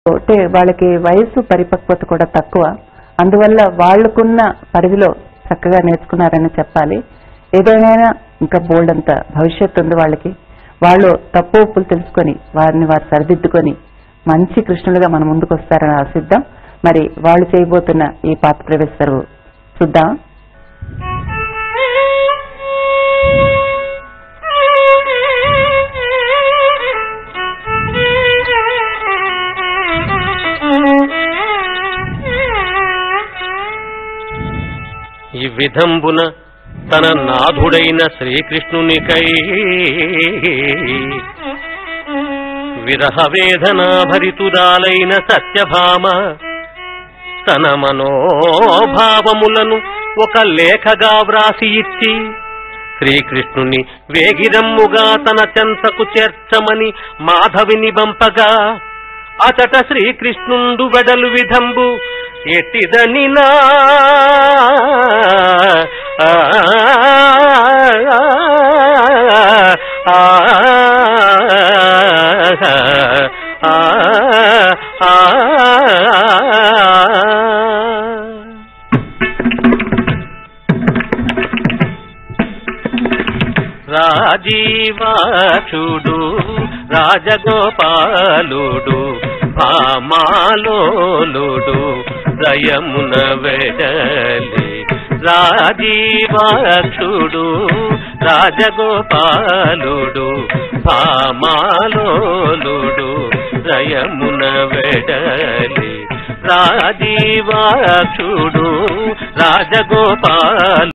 అంటే వాళ్ళకి వయసు పరిపక్వత కూడా తక్కువ అందువల్ల వాళ్ళకున్న పరిధిలో చక్కగా నేర్చుకున్నారని చెప్పాలి ఏదైనా ఇంకా బోల్డ్ అంత భవిష్యత్తు ఉంది వాళ్ళకి వాళ్ళు తప్పు ఒప్పులు తెలుసుకొని వారిని వారు సరిదిద్దుకొని మంచి కృష్ణులుగా మన ముందుకు వస్తారని ఆశిద్దాం మరి వాళ్ళు చేయబోతున్న ఈ పాత ప్రవేశరు చూద్దాం ఈ విధంబున తన నాథుడైన శ్రీకృష్ణునికై విరహ వేదనా భరితురాలైన సత్యభామ తన మనోభావములను ఒక లేఖగా వ్రాసి ఇచ్చి శ్రీకృష్ణుని వేగిరమ్ముగా తన చెంతకు చేర్చమని మాధవిని బంపగా అచట శ్రీకృష్ణుండు వెడలు విధంబు ఎట్టిదని నా ఆ, ఆ, ఆ, ఆ, రాజీవాక్షుడు రాజగోపాలుడు భామాలోలుడు దయమున వెడలి రాజీవాక్షుడు రాజగోపాలుడు భామాలోలుడు దయమున వెడలి రాజీవాక్షుడు రాజగోపాలు